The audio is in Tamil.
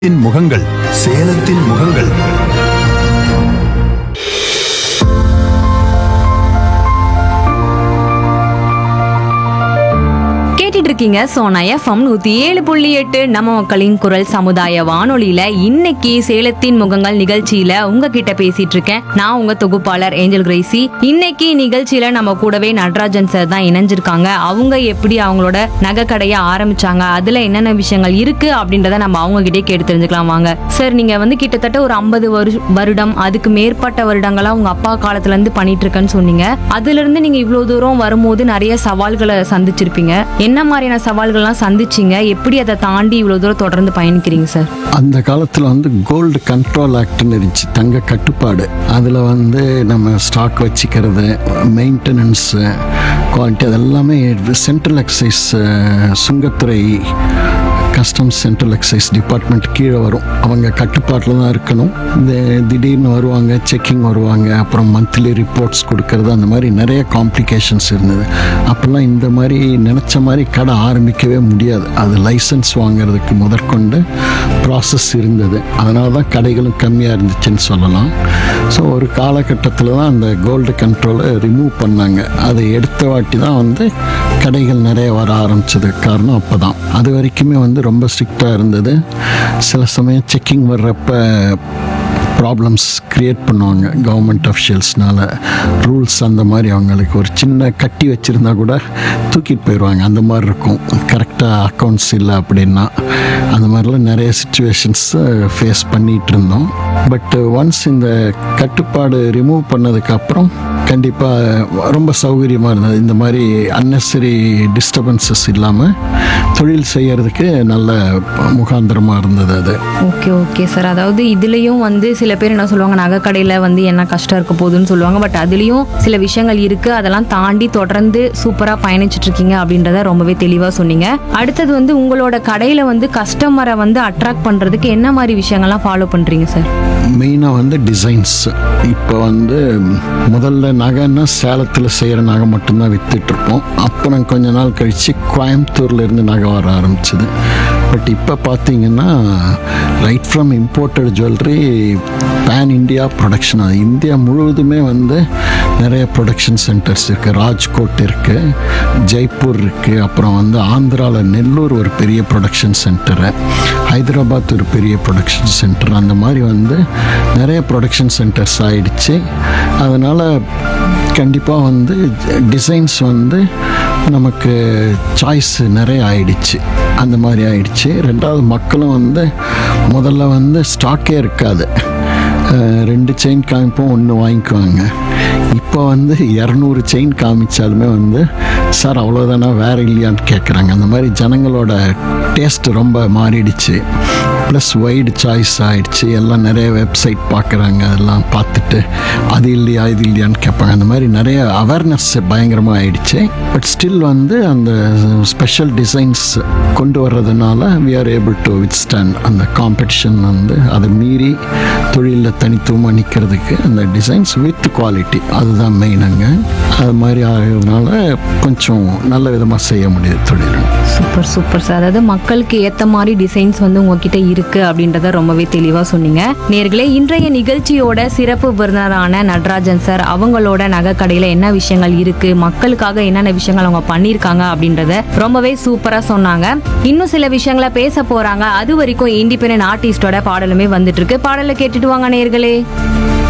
சேலத்தின் முகங்கள் சேலத்தின் முகங்கள் கேட்டுட்டு இருக்கீங்க சோனா எஃப்எம் நூத்தி ஏழு புள்ளி எட்டு நம்ம மக்களின் குரல் சமுதாய வானொலியில இன்னைக்கு சேலத்தின் முகங்கள் நிகழ்ச்சியில உங்ககிட்ட பேசிட்டு இருக்கேன் நான் உங்க தொகுப்பாளர் ஏஞ்சல் கிரேசி இன்னைக்கு நிகழ்ச்சியில நம்ம கூடவே நடராஜன் சார் தான் இணைஞ்சிருக்காங்க அவங்க எப்படி அவங்களோட நகை கடையை ஆரம்பிச்சாங்க அதுல என்னென்ன விஷயங்கள் இருக்கு அப்படின்றத நம்ம அவங்க கிட்டே கேட்டு தெரிஞ்சுக்கலாம் வாங்க சார் நீங்க வந்து கிட்டத்தட்ட ஒரு ஐம்பது வருடம் அதுக்கு மேற்பட்ட வருடங்களா உங்க அப்பா காலத்துல இருந்து பண்ணிட்டு இருக்கேன்னு சொன்னீங்க அதுல இருந்து நீங்க இவ்வளவு தூரம் வரும்போது நிறைய சவால்களை சந்திச்சிருப்பீங்க என்ன மாதிரியான சவால்கள்லாம் சந்திச்சீங்க எப்படி அதை தாண்டி இவ்வளவு தூரம் தொடர்ந்து பயணிக்கிறீங்க சார் அந்த காலத்தில் வந்து கோல்டு கண்ட்ரோல் ஆக்ட்னு இருந்துச்சு தங்க கட்டுப்பாடு அதில் வந்து நம்ம ஸ்டாக் வச்சுக்கிறது மெயின்டெனன்ஸு குவாலிட்டி அதெல்லாமே சென்ட்ரல் எக்ஸைஸ் சுங்கத்துறை கஸ்டம்ஸ் சென்ட்ரல் எக்ஸைஸ் டிபார்ட்மெண்ட் கீழே வரும் அவங்க கட்டுப்பாட்டில் தான் இருக்கணும் இந்த திடீர்னு வருவாங்க செக்கிங் வருவாங்க அப்புறம் மந்த்லி ரிப்போர்ட்ஸ் கொடுக்கறது அந்த மாதிரி நிறைய காம்ப்ளிகேஷன்ஸ் இருந்தது அப்போல்லாம் இந்த மாதிரி நினச்ச மாதிரி கடை ஆரம்பிக்கவே முடியாது அது லைசன்ஸ் வாங்குறதுக்கு முதற்கொண்டு ப்ராசஸ் இருந்தது அதனால தான் கடைகளும் கம்மியாக இருந்துச்சுன்னு சொல்லலாம் ஸோ ஒரு காலகட்டத்தில் தான் அந்த கோல்டு கண்ட்ரோலை ரிமூவ் பண்ணாங்க அதை எடுத்த வாட்டி தான் வந்து கடைகள் நிறைய வர ஆரம்பிச்சது காரணம் அப்போ தான் அது வரைக்குமே வந்து ரொம்ப ஸ்ட்ரிக்டாக இருந்தது சில சமயம் செக்கிங் வர்றப்ப ப்ராப்ளம்ஸ் க்ரியேட் பண்ணுவாங்க கவர்மெண்ட் அஃபிஷியல்ஸ்னால ரூல்ஸ் அந்த மாதிரி அவங்களுக்கு ஒரு சின்ன கட்டி வச்சுருந்தா கூட தூக்கிட்டு போயிடுவாங்க அந்த மாதிரி இருக்கும் கரெக்டாக அக்கௌண்ட்ஸ் இல்லை அப்படின்னா அந்த மாதிரிலாம் நிறைய சுச்சுவேஷன்ஸ் ஃபேஸ் பண்ணிகிட்டு இருந்தோம் பட் ஒன்ஸ் இந்த கட்டுப்பாடு ரிமூவ் பண்ணதுக்கப்புறம் கண்டிப்பாக ரொம்ப சௌகரியமாக இருந்தது இந்த மாதிரி அன்னெசரி டிஸ்டர்பன்சஸ் இல்லாமல் தொழில் செய்யறதுக்கு நல்ல முகாந்திரமாக இருந்தது அது ஓகே ஓகே சார் அதாவது இதுலயும் வந்து சில பேர் என்ன சொல்லுவாங்க நகைக்கடையில வந்து என்ன கஷ்டம் இருக்க போகுதுன்னு சொல்லுவாங்க பட் அதுலயும் சில விஷயங்கள் இருக்கு அதெல்லாம் தாண்டி தொடர்ந்து சூப்பரா பயணிச்சிட்டு இருக்கீங்க அப்படின்றத ரொம்பவே தெளிவா சொன்னீங்க அடுத்தது வந்து உங்களோட கடையில வந்து கஸ்டமரை வந்து அட்ராக்ட் பண்றதுக்கு என்ன மாதிரி விஷயங்கள்லாம் ஃபாலோ பண்றீங்க சார் மெயினாக வந்து டிசைன்ஸ் இப்போ வந்து முதல்ல நகைன்னா சேலத்தில் செய்கிற நகை மட்டும்தான் விற்றுட்ருப்போம் அப்புறம் கொஞ்ச நாள் கழித்து கோயம்புத்தூர்ல இருந்து நகை வர ஆரம்பிச்சது பட் இப்போ பார்த்தீங்கன்னா right from imported jewellery ban India production அது இந்தியா முழுவதுமே வந்து நிறைய ப்ரொடக்ஷன் சென்டர்ஸ் இருக்குது ராஜ்கோட் இருக்குது ஜெய்ப்பூர் இருக்குது அப்புறம் வந்து ஆந்திராவில் நெல்லூர் ஒரு பெரிய ப்ரொடக்ஷன் சென்டரு ஹைதராபாத் ஒரு பெரிய ப்ரொடக்ஷன் சென்டர் அந்த மாதிரி வந்து நிறைய ப்ரொடக்ஷன் சென்டர்ஸ் ஆயிடுச்சு அதனால் கண்டிப்பாக வந்து டிசைன்ஸ் வந்து நமக்கு சாய்ஸ் நிறைய ஆயிடுச்சு அந்த மாதிரி ஆயிடுச்சு ரெண்டாவது மக்களும் வந்து முதல்ல வந்து ஸ்டாக்கே இருக்காது அஹ் ரெண்டு செயின் காமிப்போம் ஒன்று வாங்கிக்குவாங்க இப்போ வந்து இரநூறு செயின் காமிச்சாலுமே வந்து சார் அவ்வளோதானா வேற இல்லையான்னு கேட்குறாங்க அந்த மாதிரி ஜனங்களோட டேஸ்ட் ரொம்ப மாறிடுச்சு ப்ளஸ் வைடு சாய்ஸ் ஆயிடுச்சு எல்லாம் நிறைய வெப்சைட் பார்க்குறாங்க அதெல்லாம் பார்த்துட்டு அது இல்லையா இது இல்லையான்னு கேட்பாங்க அந்த மாதிரி நிறைய அவேர்னஸ் பயங்கரமாக ஆயிடுச்சு பட் ஸ்டில் வந்து அந்த ஸ்பெஷல் டிசைன்ஸ் கொண்டு வர்றதுனால we are able to withstand அந்த காம்படிஷன் வந்து அதை மீறி தொழிலில் தனித்துவமாக நிற்கிறதுக்கு அந்த டிசைன்ஸ் வித் குவாலிட்டி அதுதான் மெயினுங்க அது மாதிரி ஆகிறதுனால கொஞ்சம் நல்ல விதமாக செய்ய முடியுது தொழில் சூப்பர் சூப்பர் சார் அதாவது மக்களுக்கு ஏத்த மாதிரி டிசைன்ஸ் வந்து உங்ககிட்ட இருக்கு அப்படின்றத ரொம்பவே தெளிவா சொன்னீங்க நேர்களே இன்றைய நிகழ்ச்சியோட சிறப்பு விருந்தினரான நடராஜன் சார் அவங்களோட நகைக்கடையில என்ன விஷயங்கள் இருக்கு மக்களுக்காக என்னென்ன விஷயங்கள் அவங்க பண்ணியிருக்காங்க அப்படின்றத ரொம்பவே சூப்பரா சொன்னாங்க இன்னும் சில விஷயங்களை பேச போறாங்க அது வரைக்கும் இண்டிபெண்டன்ட் ஆர்டிஸ்டோட பாடலுமே வந்துட்டு இருக்கு பாடலை கேட்டுட்டு வாங்க நேர்களே